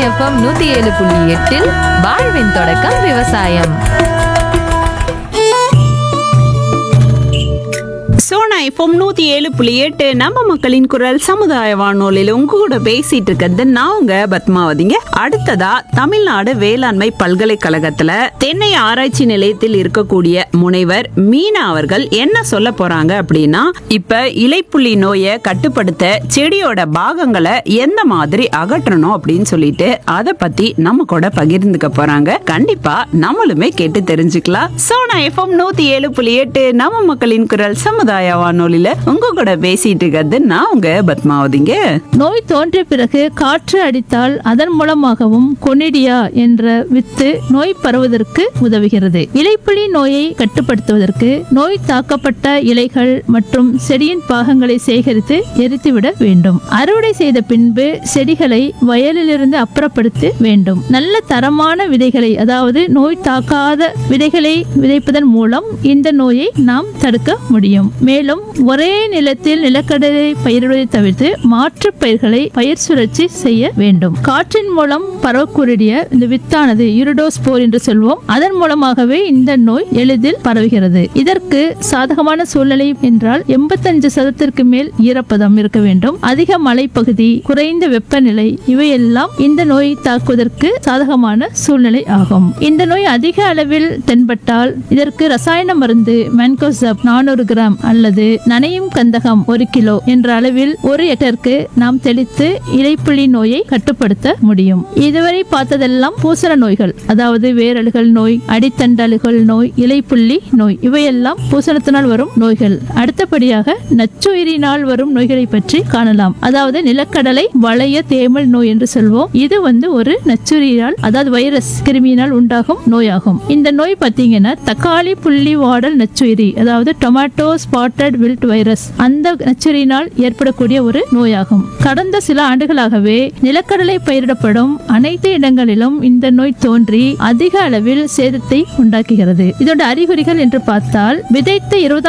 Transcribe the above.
FM நூத்தி ஏழு புள்ளி எட்டில் வாழ்வின் தொடக்கம் விவசாயம் சோனா எஃப்எம் நூத்தி ஏழு புள்ளி எட்டு நம்ம மக்களின் குரல் சமுதாய வானொலியில் உங்க கூட பேசிட்டு இருக்கிறது நான் உங்க பத்மாவதிங்க அடுத்ததா தமிழ்நாடு வேளாண்மை பல்கலைக்கழகத்துல தென்னை ஆராய்ச்சி நிலையத்தில் இருக்கக்கூடிய முனைவர் மீனா அவர்கள் என்ன சொல்ல போறாங்க அப்படின்னா இப்ப இலைப்புள்ளி நோயை கட்டுப்படுத்த செடியோட பாகங்களை எந்த மாதிரி அகற்றணும் அப்படின்னு சொல்லிட்டு அதை பத்தி நம்ம கூட பகிர்ந்துக்க போறாங்க கண்டிப்பா நம்மளுமே கேட்டு தெரிஞ்சுக்கலாம் சோனா எஃப்எம் நூத்தி ஏழு புள்ளி எட்டு நம்ம மக்களின் குரல் சமுதாய வானொலியில உங்க கூட பேசிட்டு இருக்கிறது நான் உங்க பத்மாவதிங்க நோய் தோன்றிய பிறகு காற்று அடித்தால் அதன் மூலமாகவும் கொனிடியா என்ற வித்து நோய் பரவுவதற்கு உதவுகிறது இலைப்புலி நோயை கட்டுப்படுத்துவதற்கு நோய் தாக்கப்பட்ட இலைகள் மற்றும் செடியின் பாகங்களை சேகரித்து எரித்துவிட வேண்டும் அறுவடை செய்த பின்பு செடிகளை வயலிலிருந்து அப்புறப்படுத்த வேண்டும் நல்ல தரமான விதைகளை அதாவது நோய் தாக்காத விதைகளை விதைப்பதன் மூலம் இந்த நோயை நாம் தடுக்க முடியும் மேலும் ஒரே நிலத்தில் நிலக்கடலை பயிரிடுவதை தவிர்த்து மாற்று பயிர்களை பயிர் சுழற்சி செய்ய வேண்டும் காற்றின் மூலம் பரவக்கூடிய இந்த வித்தானது யூரிடோஸ்போர் என்று சொல்வோம் அதன் மூலமாகவே இந்த நோய் எளிதில் பரவுகிறது இதற்கு சாதகமான சூழ்நிலை என்றால் எண்பத்தஞ்சு சதத்திற்கு மேல் ஈரப்பதம் இருக்க வேண்டும் அதிக மலைப்பகுதி குறைந்த வெப்பநிலை இவையெல்லாம் இந்த நோய் தாக்குவதற்கு சாதகமான சூழ்நிலை ஆகும் இந்த நோய் அதிக அளவில் தென்பட்டால் இதற்கு ரசாயன மருந்து மென்கோசப் நானூறு கிராம் அல்லது நனையும் கந்தகம் ஒரு கிலோ என்ற அளவில் ஒரு ஹெக்டருக்கு நாம் தெளித்து இலைப்புள்ளி நோயை கட்டுப்படுத்த முடியும் இதுவரை பார்த்ததெல்லாம் பூசண நோய்கள் அதாவது வேரல்கள் நோய் அடித்தண்டல்கள் நோய் இலைப்புள்ளி நோய் இவையெல்லாம் பூசணத்தினால் வரும் நோய்கள் அடுத்தபடியாக நச்சுயிரினால் வரும் நோய்களை பற்றி காணலாம் அதாவது நிலக்கடலை வளைய தேமல் நோய் என்று சொல்வோம் இது வந்து ஒரு நச்சுயிரியால் அதாவது வைரஸ் கிருமியினால் உண்டாகும் நோயாகும் இந்த நோய் பார்த்தீங்கன்னா தக்காளி புள்ளி வாடல் நச்சுயிரி அதாவது டொமேட்டோ ஸ்பாட்டட் வில்ட் வைரஸ் அந்த நச்சுயிரினால் ஏற்படக்கூடிய ஒரு நோயாகும் கடந்த சில ஆண்டுகளாகவே நிலக்கடலை பயிரிடப்படும் அனைத்து இடங்களிலும் இந்த நோய் தோன்றி அதிக அளவில் சேதத்தை உண்டாக்குகிறது இதோட அறிகுறிகள் என்று பார்த்தால் விதைத்த இருபதாம்